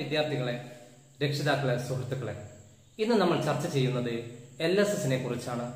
വിദ്യാർത്ഥികളെ രക്ഷിതാക്കളെ സുഹൃത്തുക്കളെ ഇന്ന് നമ്മൾ ചർച്ച ചെയ്യുന്നത് എൽ എസ് എസിനെ കുറിച്ചാണ്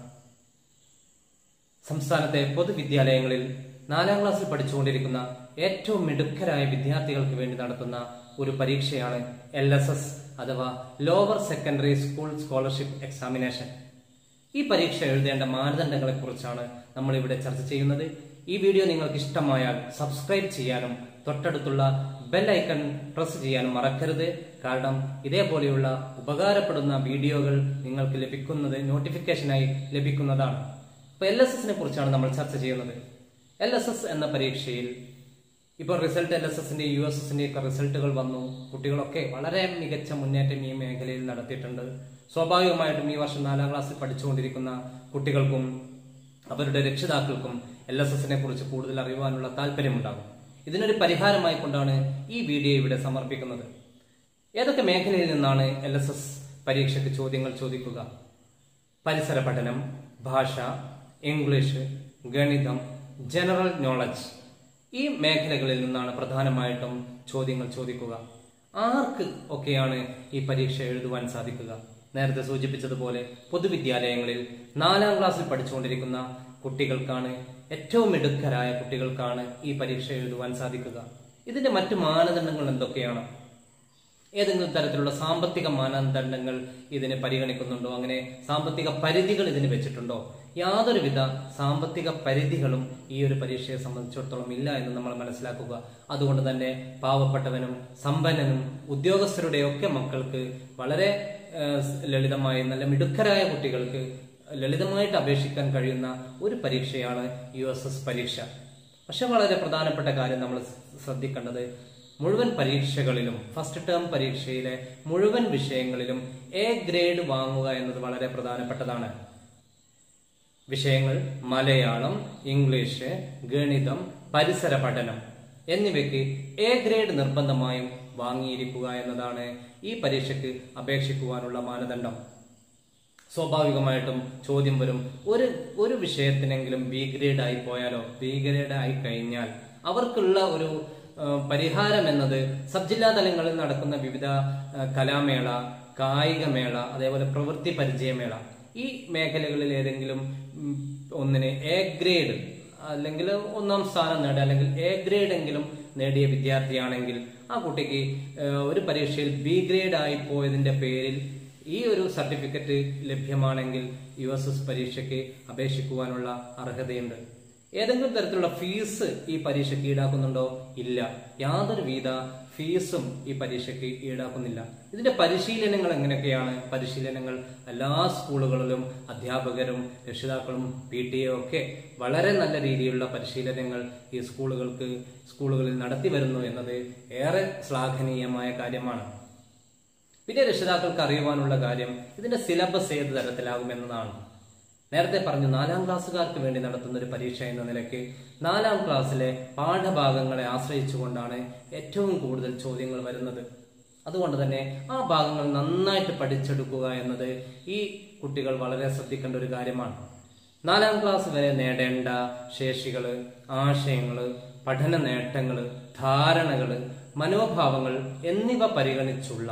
സംസ്ഥാനത്തെ പൊതുവിദ്യാലയങ്ങളിൽ നാലാം ക്ലാസ്സിൽ പഠിച്ചുകൊണ്ടിരിക്കുന്ന ഏറ്റവും മിടുക്കരായ വിദ്യാർത്ഥികൾക്ക് വേണ്ടി നടത്തുന്ന ഒരു പരീക്ഷയാണ് എൽ എസ് എസ് അഥവാ lower secondary school scholarship examination ഈ പരീക്ഷ എഴുതേണ്ട മാനദണ്ഡങ്ങളെ കുറിച്ചാണ് നമ്മൾ ഇവിടെ ചർച്ച ചെയ്യുന്നത് ഈ വീഡിയോ നിങ്ങൾക്ക് ഇഷ്ടമായാൽ സബ്സ്ക്രൈബ് ചെയ്യാനും തൊട്ടടുത്തുള്ള ബെൽ ഐക്കൺ പ്രസ് ചെയ്യാനും മറക്കരുത് കാരണം ഇതേപോലെയുള്ള ഉപകാരപ്പെടുന്ന വീഡിയോകൾ നിങ്ങൾക്ക് ലഭിക്കുന്നത് നോട്ടിഫിക്കേഷനായി ലഭിക്കുന്നതാണ് അപ്പൊ എൽ എസ് എസിനെ കുറിച്ചാണ് നമ്മൾ ചർച്ച ചെയ്യുന്നത് എൽ എസ് എസ് എന്ന പരീക്ഷയിൽ ഇപ്പോൾ റിസൾട്ട് എൽ എസ് എസിന്റെ യു എസ് എസിന്റെ ഒക്കെ റിസൾട്ടുകൾ വന്നു കുട്ടികളൊക്കെ വളരെ മികച്ച മുന്നേറ്റം ഈ മേഖലയിൽ നടത്തിയിട്ടുണ്ട് സ്വാഭാവികമായിട്ടും ഈ വർഷം നാലാം ക്ലാസ്സിൽ പഠിച്ചുകൊണ്ടിരിക്കുന്ന കുട്ടികൾക്കും അവരുടെ രക്ഷിതാക്കൾക്കും എൽ എസ് എസിനെ കുറിച്ച് കൂടുതൽ അറിയുവാനുള്ള താല്പര്യമുണ്ടാകും ഇതിനൊരു പരിഹാരമായി കൊണ്ടാണ് ഈ വീഡിയോ ഇവിടെ സമർപ്പിക്കുന്നത് ഏതൊക്കെ മേഖലയിൽ നിന്നാണ് എൽ എസ് എസ് പരീക്ഷയ്ക്ക് ചോദ്യങ്ങൾ ചോദിക്കുക പരിസര പഠനം ഭാഷ ഇംഗ്ലീഷ് ഗണിതം ജനറൽ നോളജ് ഈ മേഖലകളിൽ നിന്നാണ് പ്രധാനമായിട്ടും ചോദ്യങ്ങൾ ചോദിക്കുക ആർക്ക് ഒക്കെയാണ് ഈ പരീക്ഷ എഴുതുവാൻ സാധിക്കുക നേരത്തെ സൂചിപ്പിച്ചതുപോലെ പൊതുവിദ്യാലയങ്ങളിൽ നാലാം ക്ലാസ്സിൽ പഠിച്ചുകൊണ്ടിരിക്കുന്ന കുട്ടികൾക്കാണ് ഏറ്റവും മിടുക്കരായ കുട്ടികൾക്കാണ് ഈ പരീക്ഷ എഴുതുവാൻ സാധിക്കുക ഇതിന്റെ മറ്റു മാനദണ്ഡങ്ങൾ എന്തൊക്കെയാണ് ഏതെങ്കിലും തരത്തിലുള്ള സാമ്പത്തിക മാനദണ്ഡങ്ങൾ ഇതിനെ പരിഗണിക്കുന്നുണ്ടോ അങ്ങനെ സാമ്പത്തിക പരിധികൾ ഇതിന് വെച്ചിട്ടുണ്ടോ യാതൊരുവിധ സാമ്പത്തിക പരിധികളും ഈ ഒരു പരീക്ഷയെ സംബന്ധിച്ചിടത്തോളം ഇല്ല എന്ന് നമ്മൾ മനസ്സിലാക്കുക അതുകൊണ്ട് തന്നെ പാവപ്പെട്ടവനും സമ്പന്നനും ഉദ്യോഗസ്ഥരുടെയൊക്കെ മക്കൾക്ക് വളരെ ഏഹ്, ലളിതമായി നല്ല മിടുക്കരായ കുട്ടികൾക്ക് ലളിതമായിട്ട് അപേക്ഷിക്കാൻ കഴിയുന്ന ഒരു പരീക്ഷയാണ് യു എസ് എസ് പരീക്ഷ പക്ഷെ വളരെ പ്രധാനപ്പെട്ട കാര്യം നമ്മൾ ശ്രദ്ധിക്കേണ്ടത് മുഴുവൻ പരീക്ഷകളിലും ഫസ്റ്റ് ടേം പരീക്ഷയിലെ മുഴുവൻ വിഷയങ്ങളിലും എ ഗ്രേഡ് വാങ്ങുക എന്നത് വളരെ പ്രധാനപ്പെട്ടതാണ് വിഷയങ്ങൾ മലയാളം ഇംഗ്ലീഷ് ഗണിതം പരിസര പഠനം എന്നിവയ്ക്ക് എ ഗ്രേഡ് നിർബന്ധമായും വാങ്ങിയിരിക്കുക എന്നതാണ് ഈ പരീക്ഷയ്ക്ക് അപേക്ഷിക്കുവാനുള്ള മാനദണ്ഡം സ്വാഭാവികമായിട്ടും ചോദ്യം വരും ഒരു ഒരു വിഷയത്തിനെങ്കിലും ബി ഗ്രേഡ് ആയി പോയാലോ ബി ഗ്രേഡ് ആയി കഴിഞ്ഞാൽ അവർക്കുള്ള ഒരു ആ, പരിഹാരം എന്നത് സബ് ജില്ലാ തലങ്ങളിൽ നടക്കുന്ന വിവിധ ആ, കലാമേള കായികമേള അതേപോലെ പ്രവൃത്തി പരിചയമേള ഈ മേഖലകളിൽ ഏതെങ്കിലും ഉം, ഒന്നിന് എ ഗ്രേഡ് അല്ലെങ്കിൽ ഒന്നാം സ്ഥാനം നേടുക അല്ലെങ്കിൽ എ ഗ്രേഡ് എങ്കിലും നേടിയ വിദ്യാർത്ഥിയാണെങ്കിൽ ആ കുട്ടിക്ക് ആ, ഒരു പരീക്ഷയിൽ ബി ഗ്രേഡ് ആയി പോയതിന്റെ പേരിൽ ഈ ഒരു സർട്ടിഫിക്കറ്റ് ലഭ്യമാണെങ്കിൽ യു എസ് എസ് പരീക്ഷയ്ക്ക് അപേക്ഷിക്കുവാനുള്ള അർഹതയുണ്ട് ഏതെങ്കിലും തരത്തിലുള്ള ഫീസ് ഈ പരീക്ഷയ്ക്ക് ഈടാക്കുന്നുണ്ടോ ഇല്ല യാതൊരു വിധ ഫീസും ഈ പരീക്ഷയ്ക്ക് ഈടാക്കുന്നില്ല ഇതിന്റെ പരിശീലനങ്ങൾ എങ്ങനെയൊക്കെയാണ് പരിശീലനങ്ങൾ എല്ലാ സ്കൂളുകളിലും അധ്യാപകരും രക്ഷിതാക്കളും പി ടി എ ഒക്കെ വളരെ നല്ല രീതിയിലുള്ള പരിശീലനങ്ങൾ ഈ സ്കൂളുകൾക്ക് സ്കൂളുകളിൽ നടത്തി വരുന്നു എന്നത് ഏറെ ശ്ലാഘനീയമായ കാര്യമാണ് പിന്നെ രക്ഷിതാക്കൾക്ക് അറിയുവാനുള്ള കാര്യം ഇതിന്റെ സിലബസ് ഏത് തരത്തിലാകുമെന്നതാണ് നേരത്തെ പറഞ്ഞു നാലാം ക്ലാസ്സുകാർക്ക് വേണ്ടി നടത്തുന്ന ഒരു പരീക്ഷ എന്ന നിലയ്ക്ക് നാലാം ക്ലാസ്സിലെ പാഠഭാഗങ്ങളെ ആശ്രയിച്ചുകൊണ്ടാണ് ഏറ്റവും കൂടുതൽ ചോദ്യങ്ങൾ വരുന്നത് അതുകൊണ്ട് തന്നെ ആ ഭാഗങ്ങൾ നന്നായിട്ട് പഠിച്ചെടുക്കുക എന്നത് ഈ കുട്ടികൾ വളരെ ശ്രദ്ധിക്കേണ്ട ഒരു കാര്യമാണ് നാലാം ക്ലാസ് വരെ നേടേണ്ട ശേഷികള് ആശയങ്ങള് പഠന നേട്ടങ്ങള് ധാരണകള് മനോഭാവങ്ങൾ എന്നിവ പരിഗണിച്ചുള്ള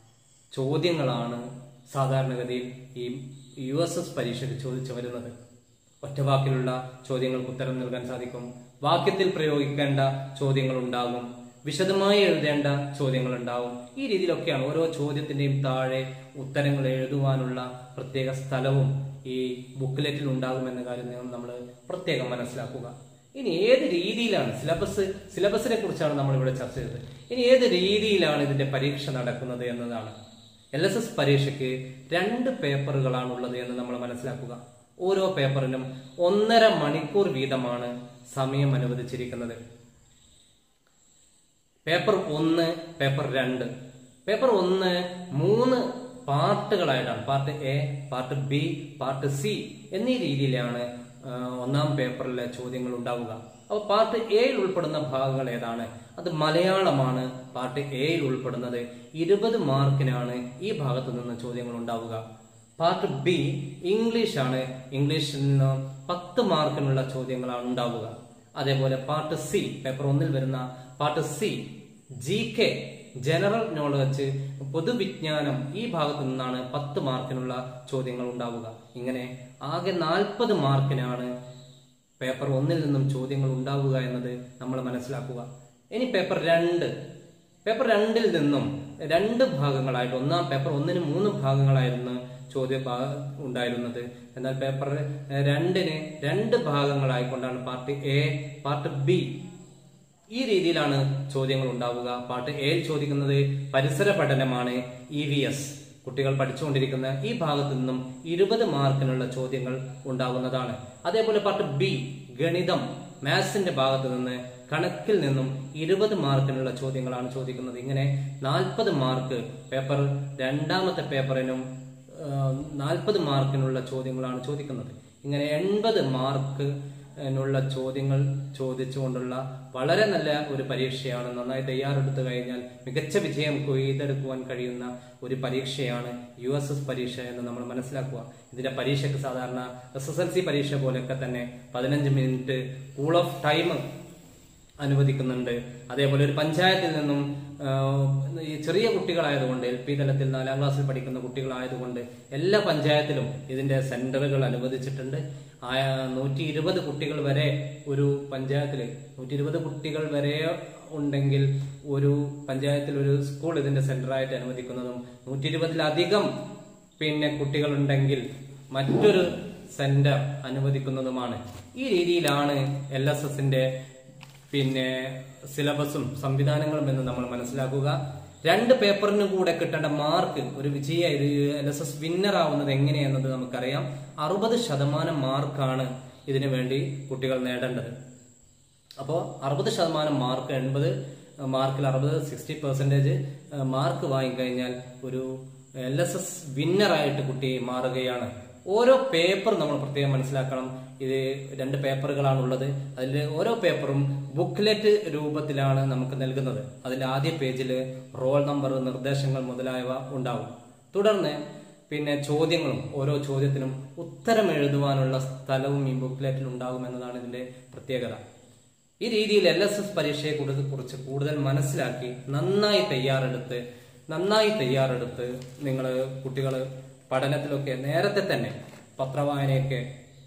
ചോദ്യങ്ങളാണ് സാധാരണഗതിയിൽ ഈ യു എസ് എസ് പരീക്ഷയ്ക്ക് ചോദിച്ചു വരുന്നത് ഒറ്റവാക്കിലുള്ള ചോദ്യങ്ങൾക്ക് ഉത്തരം നൽകാൻ സാധിക്കും വാക്യത്തിൽ പ്രയോഗിക്കേണ്ട ചോദ്യങ്ങൾ ഉണ്ടാകും വിശദമായി എഴുതേണ്ട ചോദ്യങ്ങൾ ഉണ്ടാവും ഈ രീതിയിലൊക്കെയാണ് ഓരോ ചോദ്യത്തിന്റെയും താഴെ ഉത്തരങ്ങൾ എഴുതുവാനുള്ള പ്രത്യേക സ്ഥലവും ഈ ബുക്ക്ലെറ്റിൽ ഉണ്ടാകുമെന്ന കാര്യം നമ്മൾ പ്രത്യേകം മനസ്സിലാക്കുക ഇനി ഏത് രീതിയിലാണ് സിലബസ് സിലബസിനെ കുറിച്ചാണ് നമ്മൾ ഇവിടെ ചർച്ച ചെയ്തത് ഇനി ഏത് രീതിയിലാണ് ഇതിന്റെ പരീക്ഷ നടക്കുന്നത് എന്നതാണ് എൽ എസ് എസ് പരീക്ഷയ്ക്ക് രണ്ട് പേപ്പറുകളാണ് ഉള്ളത് എന്ന് നമ്മൾ മനസ്സിലാക്കുക ഓരോ പേപ്പറിനും ഒന്നര മണിക്കൂർ വീതമാണ് സമയം അനുവദിച്ചിരിക്കുന്നത് പേപ്പർ ഒന്ന് പേപ്പർ രണ്ട് പേപ്പർ ഒന്ന് മൂന്ന് പാർട്ടുകളായിട്ടാണ് part A part B part C എന്നീ രീതിയിലാണ് ആ, ഒന്നാം പേപ്പറിലെ ചോദ്യങ്ങൾ ഉണ്ടാവുക അപ്പോൾ പാർട്ട് എയിൽ ഉൾപ്പെടുന്ന ഭാഗങ്ങൾ ഏതാണ് അത് മലയാളമാണ് പാർട്ട് എയിൽ ഉൾപ്പെടുന്നത് ഇരുപത് മാർക്കിനാണ് ഈ ഭാഗത്തു നിന്ന് ചോദ്യങ്ങൾ ഉണ്ടാവുക പാർട്ട് ബി ഇംഗ്ലീഷ് ആണ് ഇംഗ്ലീഷിൽ നിന്ന് പത്ത് മാർക്കിനുള്ള ചോദ്യങ്ങളാണ് ഉണ്ടാവുക അതേപോലെ പാർട്ട് സി പേപ്പർ ഒന്നിൽ വരുന്ന part C G K general knowledge പൊതുവിജ്ഞാനം ഈ ഭാഗത്തു നിന്നാണ് പത്ത് മാർക്കിനുള്ള ചോദ്യങ്ങൾ ഉണ്ടാവുക ഇങ്ങനെ ആകെ നാൽപ്പത് മാർക്കിനാണ് പേപ്പർ ഒന്നിൽ നിന്നും ചോദ്യങ്ങൾ ഉണ്ടാവുക എന്നത് നമ്മൾ മനസ്സിലാക്കുക ഇനി പേപ്പർ രണ്ട് പേപ്പർ രണ്ടിൽ നിന്നും രണ്ട് ഭാഗങ്ങളായിട്ട് ഒന്നാം പേപ്പർ ഒന്നിന് മൂന്ന് ഭാഗങ്ങളായിരുന്നു ചോദ്യ ഭാ- ഉണ്ടായിരുന്നത് എന്നാൽ പേപ്പർ രണ്ടിന് രണ്ട് ഭാഗങ്ങളായിക്കൊണ്ടാണ് പാർട്ട് എ പാർട്ട് ബി ഈ രീതിയിലാണ് ചോദ്യങ്ങൾ ഉണ്ടാവുക പാർട്ട് എയിൽ ചോദിക്കുന്നത് പരിസര പഠനമാണ് ഇ വി എസ് കുട്ടികൾ പഠിച്ചുകൊണ്ടിരിക്കുന്ന ഈ ഭാഗത്തു നിന്നും ഇരുപത് മാർക്കിനുള്ള ചോദ്യങ്ങൾ ഉണ്ടാകുന്നതാണ് അതേപോലെ പാർട്ട് ബി ഗണിതം മാത്സിന്റെ ഭാഗത്ത് നിന്ന് കണക്കിൽ നിന്നും ഇരുപത് മാർക്കിനുള്ള ചോദ്യങ്ങളാണ് ചോദിക്കുന്നത് ഇങ്ങനെ നാൽപ്പത് മാർക്ക് പേപ്പർ രണ്ടാമത്തെ പേപ്പറിനും നാൽപ്പത് മാർക്കിനുള്ള ചോദ്യങ്ങളാണ് ചോദിക്കുന്നത് ഇങ്ങനെ എൺപത് മാർക്ക് നുള്ള ചോദ്യങ്ങൾ ചോദിച്ചുകൊണ്ടുള്ള വളരെ നല്ല ഒരു പരീക്ഷയാണ് നന്നായി തയ്യാറെടുത്തു കഴിഞ്ഞാൽ മികച്ച വിജയം കൊയ്തെടുക്കുവാൻ കഴിയുന്ന ഒരു പരീക്ഷയാണ് യു എസ് എസ് പരീക്ഷ എന്ന് നമ്മൾ മനസ്സിലാക്കുക ഇതിന്റെ പരീക്ഷയ്ക്ക് സാധാരണ എസ് എസ് എൽ സി പരീക്ഷ പോലെയൊക്കെ തന്നെ പതിനഞ്ച് മിനിറ്റ് കൂൾ ഓഫ് ടൈം അനുവദിക്കുന്നുണ്ട് അതേപോലെ ഒരു പഞ്ചായത്തിൽ നിന്നും ആ, ഈ ചെറിയ കുട്ടികളായതുകൊണ്ട് എൽ പി തലത്തിൽ നാലാം ക്ലാസ്സിൽ പഠിക്കുന്ന കുട്ടികളായതുകൊണ്ട് എല്ലാ പഞ്ചായത്തിലും ഇതിന്റെ സെന്ററുകൾ അനുവദിച്ചിട്ടുണ്ട് നൂറ്റി ഇരുപത് കുട്ടികൾ വരെ ഒരു പഞ്ചായത്തിൽ നൂറ്റി ഇരുപത് കുട്ടികൾ വരെ ഉണ്ടെങ്കിൽ ഒരു പഞ്ചായത്തിൽ ഒരു സ്കൂൾ ഇതിന്റെ സെന്ററായിട്ട് അനുവദിക്കുന്നതും നൂറ്റി ഇരുപതിലധികം പിന്നെ കുട്ടികളുണ്ടെങ്കിൽ മറ്റൊരു സെന്റർ അനുവദിക്കുന്നതുമാണ് ഈ രീതിയിലാണ് എൽ എസ് എസിന്റെ പിന്നെ സിലബസും സംവിധാനങ്ങളും എന്ന് നമ്മൾ മനസ്സിലാക്കുക രണ്ട് പേപ്പറിന് കൂടെ കിട്ടേണ്ട മാർക്ക് ഒരു വിജയ എൽ എസ് എസ് വിന്നർ ആവുന്നത് എങ്ങനെയെന്നത് നമുക്കറിയാം അറുപത് ശതമാനം മാർക്കാണ് ഇതിനു വേണ്ടി കുട്ടികൾ നേടേണ്ടത് അപ്പോൾ അറുപത് ശതമാനം മാർക്ക് എൺപത് മാർക്കിൽ അറുപത് സിക്സ്റ്റി പെർസെൻറ്റേജ് മാർക്ക് വാങ്ങിക്കഴിഞ്ഞാൽ ഒരു എൽ എസ് എസ് വിന്നറായിട്ട് കുട്ടി മാറുകയാണ് ഓരോ പേപ്പർ നമ്മൾ പ്രത്യേകം മനസ്സിലാക്കണം ഇത് രണ്ട് പേപ്പറുകളാണ് ഉള്ളത് അതിൽ ഓരോ പേപ്പറും ബുക്ക്ലെറ്റ് രൂപത്തിലാണ് നമുക്ക് നൽകുന്നത് അതിന്റെ ആദ്യ പേജിൽ റോൾ നമ്പർ നിർദ്ദേശങ്ങൾ മുതലായവ ഉണ്ടാവും തുടർന്ന് പിന്നെ ചോദ്യങ്ങളും ഓരോ ചോദ്യത്തിനും ഉത്തരം എഴുതുവാനുള്ള സ്ഥലവും ഈ ബുക്ക്ലെറ്റിൽ ഉണ്ടാകും എന്നതാണ് ഇതിന്റെ പ്രത്യേകത ഈ രീതിയിൽ എൽ എസ് എസ് പരീക്ഷയെ കുറിച്ച് കുറിച്ച് കൂടുതൽ മനസ്സിലാക്കി നന്നായി തയ്യാറെടുത്ത് നന്നായി തയ്യാറെടുത്ത് നിങ്ങൾ കുട്ടികൾ പഠനത്തിലൊക്കെ നേരത്തെ തന്നെ പത്രവായനയൊക്കെ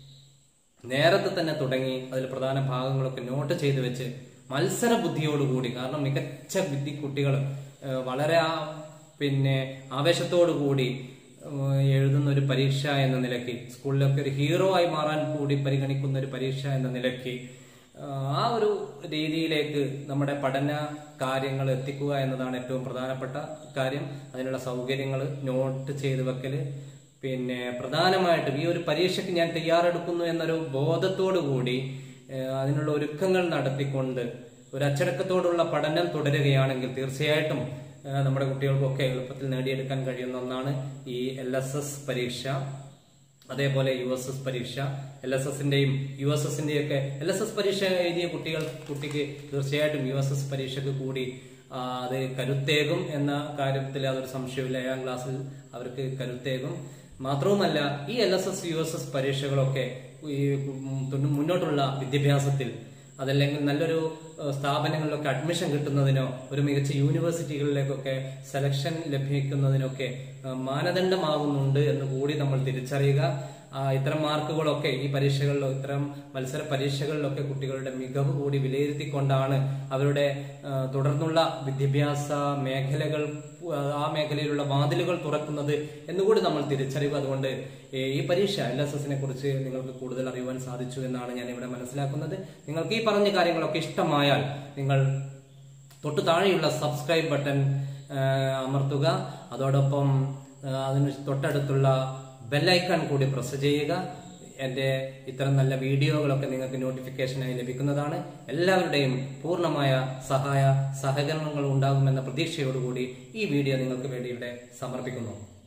നേരത്തെ തന്നെ തുടങ്ങി അതിൽ പ്രധാന ഭാഗങ്ങളൊക്കെ നോട്ട് ചെയ്ത് വെച്ച് മത്സര ബുദ്ധിയോടുകൂടി കാരണം മികച്ച വിദ്യ കുട്ടികൾ വളരെ ആ പിന്നെ ആവേശത്തോടു കൂടി ഏഹ്, എഴുതുന്ന ഒരു പരീക്ഷ എന്ന നിലയ്ക്ക് സ്കൂളിലൊക്കെ ഒരു ഹീറോ ആയി മാറാൻ കൂടി പരിഗണിക്കുന്ന ഒരു പരീക്ഷ എന്ന നിലയ്ക്ക് ഏഹ്, ആ ഒരു രീതിയിലേക്ക് നമ്മുടെ പഠന കാര്യങ്ങൾ എത്തിക്കുക എന്നതാണ് ഏറ്റവും പ്രധാനപ്പെട്ട കാര്യം അതിനുള്ള സൗകര്യങ്ങൾ നോട്ട് ചെയ്ത് വെക്കല് പിന്നെ പ്രധാനമായിട്ടും ഈ ഒരു പരീക്ഷയ്ക്ക് ഞാൻ തയ്യാറെടുക്കുന്നു എന്നൊരു ബോധത്തോടു കൂടി ഏഹ്, അതിനുള്ള ഒരുക്കങ്ങൾ നടത്തിക്കൊണ്ട് ഒരു അച്ചടക്കത്തോടുള്ള പഠനം തുടരുകയാണെങ്കിൽ തീർച്ചയായിട്ടും ഏഹ്, നമ്മുടെ കുട്ടികൾക്കൊക്കെ എളുപ്പത്തിൽ നേടിയെടുക്കാൻ കഴിയുന്ന ഒന്നാണ് ഈ എൽ എസ് എസ് പരീക്ഷ അതേപോലെ യു എസ് എസ് പരീക്ഷ എൽ എസ് എസിന്റെയും യു എസ് എസിന്റെയും ഒക്കെ എൽ എസ് എസ് പരീക്ഷ എഴുതിയ കുട്ടികൾ കുട്ടിക്ക് തീർച്ചയായിട്ടും യു എസ് എസ് പരീക്ഷയ്ക്ക് കൂടി ആ, അത് കരുത്തേകും എന്ന കാര്യത്തിൽ അതൊരു സംശയമില്ല ഏഴാം ക്ലാസ്സിൽ അവർക്ക് കരുത്തേകും മാത്രവുമല്ല ഈ L S S U S S പരീക്ഷകളൊക്കെ ഈ ഉം മുന്നോട്ടുള്ള വിദ്യാഭ്യാസത്തിൽ അതല്ലെങ്കിൽ നല്ലൊരു ഏഹ്, സ്ഥാപനങ്ങളിലൊക്കെ അഡ്മിഷൻ കിട്ടുന്നതിനോ ഒരു മികച്ച യൂണിവേഴ്സിറ്റികളിലേക്കൊക്കെ സെലക്ഷൻ ലഭിക്കുന്നതിനൊക്കെ ഏഹ്, മാനദണ്ഡമാകുന്നുണ്ട് എന്ന് കൂടി നമ്മൾ തിരിച്ചറിയുക ആ, ഇത്തരം മാർക്കുകളൊക്കെ ഈ പരീക്ഷകളിലോ ഇത്തരം മത്സര പരീക്ഷകളിലൊക്കെ കുട്ടികളുടെ മികവ് കൂടി വിലയിരുത്തിക്കൊണ്ടാണ് അവരുടെ ആ, തുടർന്നുള്ള വിദ്യാഭ്യാസ മേഖലകൾ ആ, ആ മേഖലയിലുള്ള വാതിലുകൾ തുറക്കുന്നത് എന്നുകൂടി നമ്മൾ തിരിച്ചറിയുക അതുകൊണ്ട് ഏ, ഈ പരീക്ഷ എൽ എസ് എസിനെ കുറിച്ച് നിങ്ങൾക്ക് കൂടുതൽ അറിയുവാൻ സാധിച്ചു എന്നാണ് ഞാൻ ഇവിടെ മനസ്സിലാക്കുന്നത് നിങ്ങൾക്ക് ഈ പറഞ്ഞ കാര്യങ്ങളൊക്കെ ഇഷ്ടമായാൽ നിങ്ങൾ തൊട്ടു താഴെയുള്ള സബ്സ്ക്രൈബ് ബട്ടൺ ആ, അമർത്തുക അതോടൊപ്പം ആ, അതിന് തൊട്ടടുത്തുള്ള ബെല്ലൈക്കൺ കൂടി പ്രസ് ചെയ്യുക എൻ്റെ ഇത്തരം നല്ല വീഡിയോകളൊക്കെ നിങ്ങൾക്ക് നോട്ടിഫിക്കേഷനായി ലഭിക്കുന്നതാണ് എല്ലാവരുടെയും പൂർണ്ണമായ സഹായ സഹകരണങ്ങൾ ഉണ്ടാകുമെന്ന പ്രതീക്ഷയോടുകൂടി ഈ വീഡിയോ നിങ്ങൾക്ക് വേണ്ടി ഇവിടെ സമർപ്പിക്കുന്നു